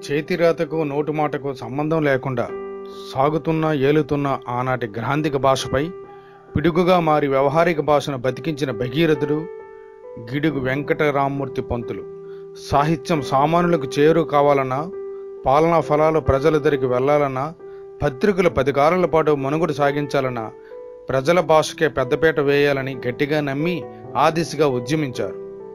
చేతిరాతకు note మాటకు సంబంధం లేకుండా సాగుతున్న ఏలుతున్న ఆనాటి గ్రాంధిక భాషపై పిడుగుగా మారి వ్యవహారిక భాషను బతికించిన భగీరథుడు గిడుగు వెంకటరామమూర్తి పంతులు సాహిత్యం సామాన్యులకు చేరు కావాలన్నా పాలనా ఫలాలు ప్రజల దగ్గరికి వెళ్లాలన్నా పత్రికలు పది కాలాల పాటు మనుగడ సాగించాలన్నా ప్రజల భాషకే పెద్దపీట వేయాలని గట్టిగా నమ్మి ఆ దిశగా ఉద్యమించారు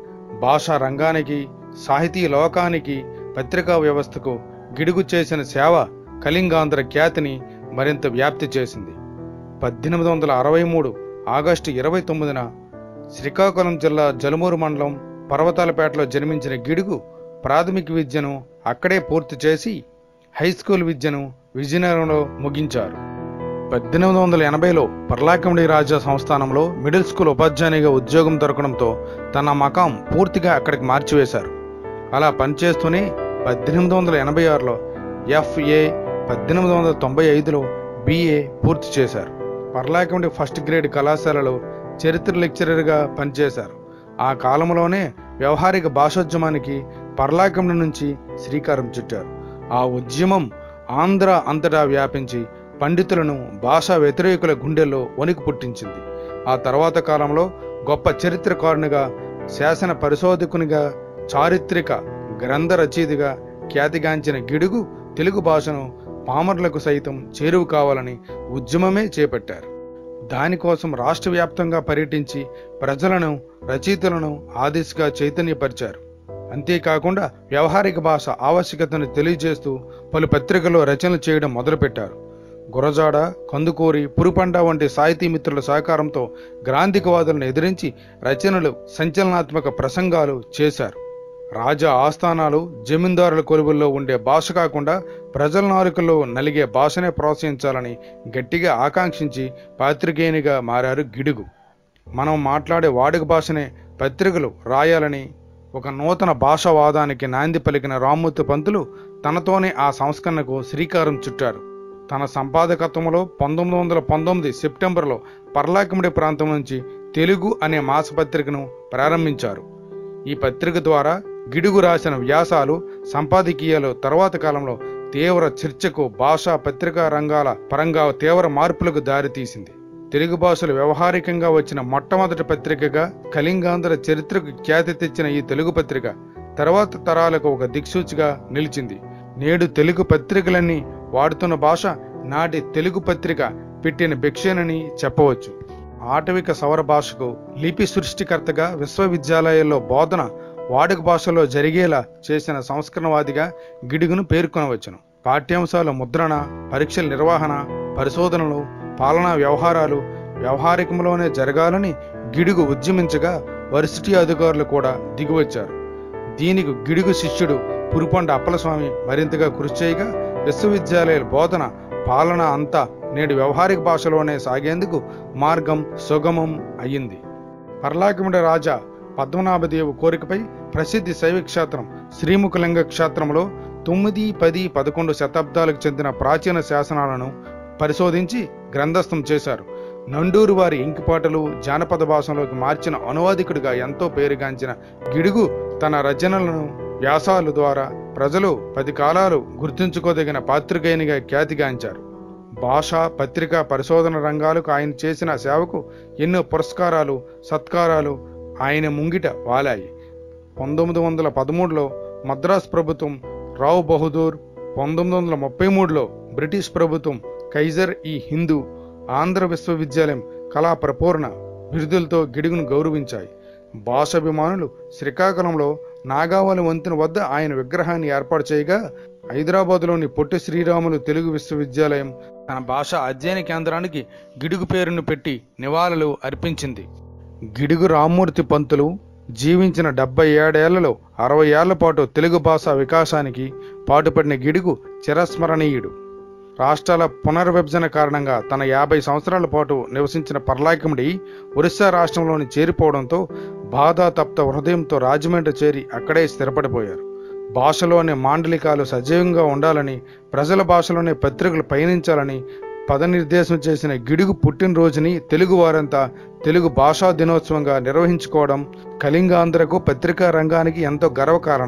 భాషా రంగానికి సాహితీ లోకానికి పత్రికా వ్యవస్థకు గిడుగు చేసిన సేవ కళింగాంధ్ర ఖ్యాతిని మరింత వ్యాప్తి చేసింది పద్దెనిమిది వందల అరవై మూడు ఆగస్టు ఇరవై తొమ్మిదిన శ్రీకాకుళం జిల్లా జలుమూరు మండలం పర్వతాలపేటలో జన్మించిన గిడుగు ప్రాథమిక విద్యను అక్కడే పూర్తి చేసి హై స్కూల్ విద్యను విజయనగరంలో ముగించారు పద్దెనిమిది వందల ఎనభైలో పర్లాకమిడి రాజా సంస్థానంలో మిడిల్ స్కూల్ ఉపాధ్యాయునిగా ఉద్యోగం దొరకడంతో తన మకాం పూర్తిగా అక్కడికి మార్చివేశారు అలా పనిచేస్తూనే పద్దెనిమిది వందల ఎనభై ఆరులో ఎఫ్ఏ పద్దెనిమిది వందల తొంభై ఐదులో బిఏ పూర్తి చేశారు పర్లాకమిడి ఫస్ట్ గ్రేడ్ కళాశాలలో చరిత్ర లెక్చరర్గా పనిచేశారు ఆ కాలంలోనే వ్యవహారిక భాషోద్యమానికి పర్లాకమిడి నుంచి శ్రీకారం చుట్టారు ఆ ఉద్యమం ఆంధ్ర అంతటా వ్యాపించి పండితులను భాషా వ్యతిరేకుల గుండెల్లో వణికి పుట్టించింది ఆ తర్వాత కాలంలో గొప్ప చరిత్రకారునిగా శాసన పరిశోధకునిగా చారిత్రక గ్రంథ రచయితగా ఖ్యాతిగాంచిన గిడుగు తెలుగు భాషను పామర్లకు సైతం చేరువు కావాలని ఉద్యమమే చేపట్టారు దానికోసం రాష్ట్ర వ్యాప్తంగా పర్యటించి ప్రజలను రచయితలను ఆ దిశగా చైతన్యపరిచారు అంతేకాకుండా వ్యవహారిక భాష ఆవశ్యకతను తెలియజేస్తూ పలు పత్రికల్లో రచనలు చేయడం మొదలుపెట్టారు గురజాడ కందుకూరి పురుపండ వంటి సాహితీ మిత్రుల సహకారంతో గ్రాంధికవాదులను ఎదిరించి రచనలు సంచలనాత్మక ప్రసంగాలు చేశారు రాజా ఆస్థానాలు జమీందారుల కొలువుల్లో ఉండే భాష కాకుండా ప్రజల నాలుకల్లో నలిగే భాషనే ప్రోత్సహించాలని గట్టిగా ఆకాంక్షించి పాత్రికేయునిగా మారారు గిడుగు మనం మాట్లాడే వాడుక భాషనే పత్రికలు రాయాలని ఒక నూతన భాషావాదానికి నాంది పలికిన రామ్మూర్తి పంతులు తనతోనే ఆ సంస్కరణకు శ్రీకారం చుట్టారు తన సంపాదకత్వంలో పంతొమ్మిది వందల పంతొమ్మిది సెప్టెంబర్లో పర్లాకమిడి ప్రాంతం నుంచి తెలుగు అనే మాసపత్రికను ప్రారంభించారు ఈ పత్రిక ద్వారా గిడుగు రాసిన వ్యాసాలు సంపాదకీయాలు తర్వాత కాలంలో తీవ్ర చర్చకు భాషా పత్రికా రంగాల పరంగా తీవ్ర మార్పులకు దారితీసింది తెలుగు భాషలు వ్యవహారికంగా వచ్చిన మొట్టమొదటి పత్రికగా కళింగాంధ్ర చరిత్రకు ఖ్యాతి తెచ్చిన ఈ తెలుగు పత్రిక తర్వాత తరాలకు ఒక దిక్సూచిగా నిలిచింది నేడు తెలుగు పత్రికలన్నీ వాడుతున్న భాష నాటి తెలుగు పత్రిక పెట్టిన భిక్షేనని చెప్పవచ్చు ఆటవిక సౌర భాషకు లిపి సృష్టికర్తగా విశ్వవిద్యాలయాల్లో బోధన వాడుక భాషలో జరిగేలా చేసిన సంస్కరణవాదిగా గిడుగును పేర్కొనవచ్చును పాఠ్యాంశాల ముద్రణ పరీక్షల నిర్వహణ పరిశోధనలు పాలనా వ్యవహారాలు వ్యవహారికంలోనే జరగాలని గిడుగు ఉద్యమించగా వర్సిటీ అధికారులు కూడా దిగివచ్చారు దీనికి గిడుగు శిష్యుడు పురుపండ అప్పలస్వామి మరింతగా కృషి చేయగా విశ్వవిద్యాలయాల బోధన పాలన అంతా నేడు వ్యవహారిక భాషలోనే సాగేందుకు మార్గం సుగమం అయ్యింది పర్లాకిమిడ రాజా పద్మనాభదేవు కోరికపై ప్రసిద్ధి శైవ క్షేత్రం శ్రీముఖలింగ క్షేత్రంలో తొమ్మిది పది పదకొండు శతాబ్దాలకు చెందిన ప్రాచీన శాసనాలను పరిశోధించి గ్రంథస్థం చేశారు నండూరు వారి ఇంకిపాటలు జానపద భాషలోకి మార్చిన అనువాదికుడిగా ఎంతో పేరుగాంచిన గిడుగు తన రచనలను వ్యాసాల ద్వారా ప్రజలు పది కాలాలు గుర్తుంచుకోదగిన పాత్రికేయునిగా ఖ్యాతిగాంచారు భాష పత్రికా పరిశోధన రంగాలకు ఆయన చేసిన సేవకు ఎన్నో పురస్కారాలు సత్కారాలు ఆయన ముంగిట వాలాయి పంతొమ్మిది వందల పదమూడులో మద్రాస్ ప్రభుత్వం రావు బహదూర్ పంతొమ్మిది వందల ముప్పై మూడులో బ్రిటిష్ ప్రభుత్వం కైజర్ ఈ హిందూ ఆంధ్ర విశ్వవిద్యాలయం కళా ప్రపూర్ణ బిరుదులతో గిడుగును గౌరవించాయి భాషాభిమానులు శ్రీకాకుళంలో నాగావళి వంతెన వద్ద ఆయన విగ్రహాన్ని ఏర్పాటు చేయగా హైదరాబాద్లోని పొట్టి శ్రీరాములు తెలుగు విశ్వవిద్యాలయం తన భాష అధ్యయన కేంద్రానికి గిడుగు పేరును పెట్టి నివాళులు అర్పించింది గిడుగు రామ్మూర్తి పంతులు జీవించిన డెబ్బై ఏడేళ్లలో అరవై ఏళ్ల పాటు తెలుగు భాష వికాసానికి పాటుపడిన గిడుగు చిరస్మరణీయుడు రాష్ట్రాల పునర్విభజన కారణంగా తన యాభై సంవత్సరాల పాటు నివసించిన పర్లాకిముడి ఒరిస్సా రాష్ట్రంలోని చేరిపోవడంతో బాధాతప్త హృదయంతో రాజమండ్రి చేరి అక్కడే స్థిరపడిపోయారు భాషలోని మాండలికాలు సజీవంగా ఉండాలని ప్రజల భాషలోనే పత్రికలు పయనించాలని పదనిర్దేశం చేసిన గిడుగు పుట్టినరోజుని తెలుగు వారంతా తెలుగు భాషా దినోత్సవంగా నిర్వహించుకోవడం కళింగాంధ్రకు పత్రికా రంగానికి ఎంతో గర్వకారణం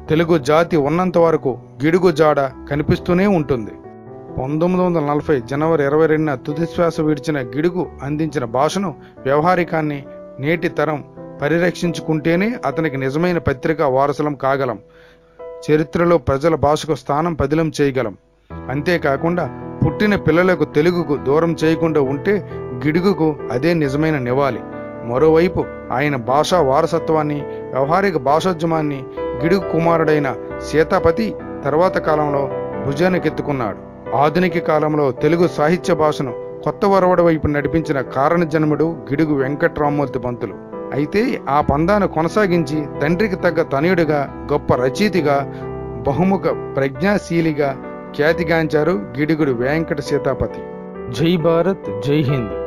తెలుగు జాతి ఉన్నంత వరకు గిడుగు జాడ కనిపిస్తూనే ఉంటుంది పంతొమ్మిది వందల నలభై జనవరి ఇరవై రెండున తుదిశ్వాస విడిచిన గిడుగు అందించిన భాషను వ్యవహారికాన్ని నేటి తరం పరిరక్షించుకుంటేనే అతనికి నిజమైన పత్రికా వారసులం కాగలం చరిత్రలో ప్రజల భాషకు స్థానం పదిలం చేయగలం అంతేకాకుండా పుట్టిన పిల్లలకు తెలుగుకు దూరం చేయకుండా ఉంటే గిడుగుకు అదే నిజమైన నివాళి మరోవైపు ఆయన భాషా వారసత్వాన్ని వ్యవహారిక భాషోద్యమాన్ని గిడుగు కుమారుడైన సీతాపతి తర్వాత కాలంలో భుజానికెత్తుకున్నాడు ఆధునిక కాలంలో తెలుగు సాహిత్య భాషను కొత్త వరవడ వైపు నడిపించిన కారణ జన్ముడు గిడుగు వెంకట్రామూర్తి పంతులు అయితే ఆ పందాను కొనసాగించి తండ్రికి తగ్గ తనయుడిగా గొప్ప రచయితగా బహుముఖ ప్రజ్ఞాశీలిగా ఖ్యాతిగాంచారు గిడుగుడు వెంకట సీతాపతి జై భారత్ జై హింద్